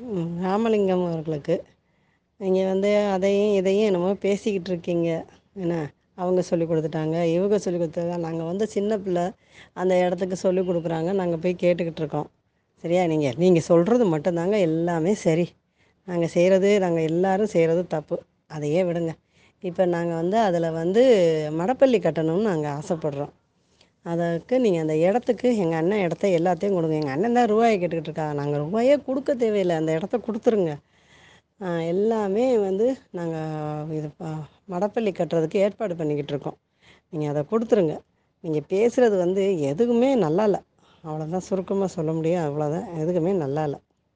ம் ராமலிங்கம் அவர்களுக்கு நீங்கள் வந்து அதையும் இதையும் என்னமோ பேசிக்கிட்டு இருக்கீங்க என்ன அவங்க சொல்லி கொடுத்துட்டாங்க இவங்க சொல்லி கொடுத்தாங்க நாங்கள் வந்து சின்ன பிள்ளை அந்த இடத்துக்கு சொல்லி கொடுக்குறாங்க நாங்கள் போய் கேட்டுக்கிட்டு இருக்கோம் சரியா நீங்கள் நீங்கள் சொல்கிறது மட்டும்தாங்க எல்லாமே சரி நாங்கள் செய்கிறது நாங்கள் எல்லோரும் செய்கிறது தப்பு அதையே விடுங்க இப்போ நாங்கள் வந்து அதில் வந்து மடப்பள்ளி கட்டணும்னு நாங்கள் ஆசைப்பட்றோம் அதற்கு நீங்கள் அந்த இடத்துக்கு எங்கள் அண்ணன் இடத்த எல்லாத்தையும் கொடுங்க எங்கள் அண்ணன் தான் ரூபாயை கேட்டுக்கிட்டு இருக்காங்க நாங்கள் ரூபாயே கொடுக்க தேவையில்லை அந்த இடத்த கொடுத்துருங்க எல்லாமே வந்து நாங்கள் இது ப மடப்பள்ளி கட்டுறதுக்கு ஏற்பாடு பண்ணிக்கிட்டு இருக்கோம் நீங்கள் அதை கொடுத்துருங்க நீங்கள் பேசுகிறது வந்து எதுவுமே நல்லா இல்லை அவ்வளோதான் சுருக்கமாக சொல்ல முடியும் அவ்வளோதான் எதுக்குமே நல்லா இல்லை